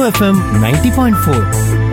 FM ninety point four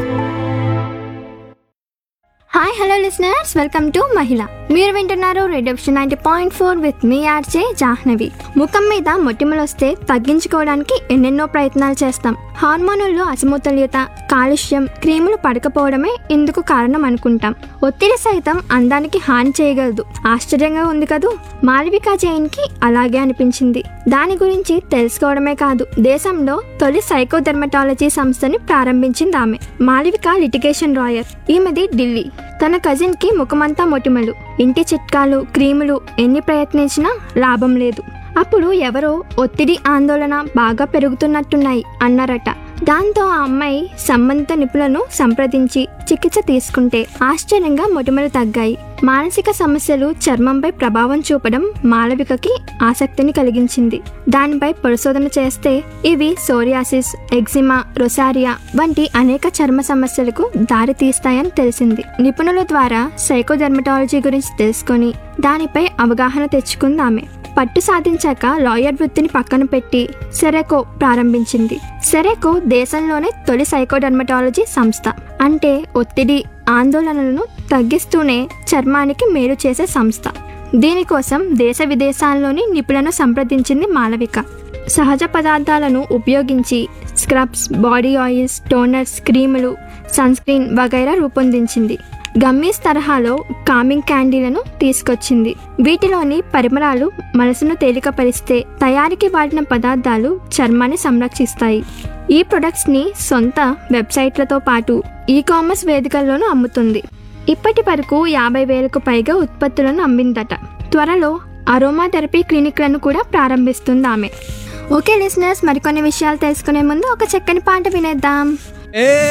hi hello listeners welcome to మహిళ మీరు వింటున్నారు రేడియోషన్ నైంటీ పాయింట్ ఫోర్ విత్ మీ ఆర్జే జాహ్నవి ముఖం మీద మొటిమలు వస్తే తగ్గించుకోవడానికి ఎన్నెన్నో ప్రయత్నాలు చేస్తాం హార్మోనుల్లో అసమతుల్యత కాలుష్యం క్రీములు పడకపోవడమే ఇందుకు కారణం అనుకుంటాం ఒత్తిడి సైతం అందానికి హాని చేయగలదు ఆశ్చర్యంగా ఉంది కదూ మాళవిక జైన్ కి అలాగే అనిపించింది దాని గురించి తెలుసుకోవడమే కాదు దేశంలో తొలి సైకోడెర్మటాలజీ సంస్థని ప్రారంభించింది ఆమె మాళవిక లిటిగేషన్ రాయర్ ఈమెది ఢిల్లీ తన కజిన్ కి ముఖమంతా మొటిమలు ఇంటి చిట్కాలు క్రీములు ఎన్ని ప్రయత్నించినా లాభం లేదు అప్పుడు ఎవరో ఒత్తిడి ఆందోళన బాగా పెరుగుతున్నట్టున్నాయి అన్నారట దాంతో ఆ అమ్మాయి సంబంధిత నిపుణులను సంప్రదించి చికిత్స తీసుకుంటే ఆశ్చర్యంగా మొటిమలు తగ్గాయి మానసిక సమస్యలు చర్మంపై ప్రభావం చూపడం మాలవికకి ఆసక్తిని కలిగించింది దానిపై పరిశోధన చేస్తే ఇవి సోరియాసిస్ ఎగ్జిమా రొసారియా వంటి అనేక చర్మ సమస్యలకు దారి తీస్తాయని తెలిసింది నిపుణుల ద్వారా సైకోడెర్మటాలజీ గురించి తెలుసుకొని దానిపై అవగాహన తెచ్చుకుంది ఆమె పట్టు సాధించాక లాయర్ వృత్తిని పక్కన పెట్టి సెరెకో ప్రారంభించింది సెరెకో దేశంలోనే తొలి సైకోడర్మటాలజీ సంస్థ అంటే ఒత్తిడి ఆందోళనలను తగ్గిస్తూనే చర్మానికి మేలు చేసే సంస్థ దీనికోసం దేశ విదేశాల్లోని నిపుణులను సంప్రదించింది మాలవిక సహజ పదార్థాలను ఉపయోగించి స్క్రబ్స్ బాడీ ఆయిల్స్ టోనర్స్ క్రీములు సన్ స్క్రీన్ వగైరా రూపొందించింది గమ్మీస్ తరహాలో కామింగ్ క్యాండీలను తీసుకొచ్చింది వీటిలోని పరిమళాలు మనసును తేలికపరిస్తే తయారీకి వాడిన పదార్థాలు చర్మాన్ని సంరక్షిస్తాయి ఈ ప్రొడక్ట్స్ని సొంత వెబ్సైట్లతో పాటు ఈ కామర్స్ వేదికల్లోనూ అమ్ముతుంది ఇప్పటి వరకు యాభై వేలకు పైగా ఉత్పత్తులను అమ్మిందట త్వరలో అరోమా థెరపీ క్లినిక్లను కూడా ప్రారంభిస్తుంది ఆమె ఓకే లిసనర్స్ మరికొన్ని విషయాలు తెలుసుకునే ముందు ఒక చక్కని పాట వినేద్దాం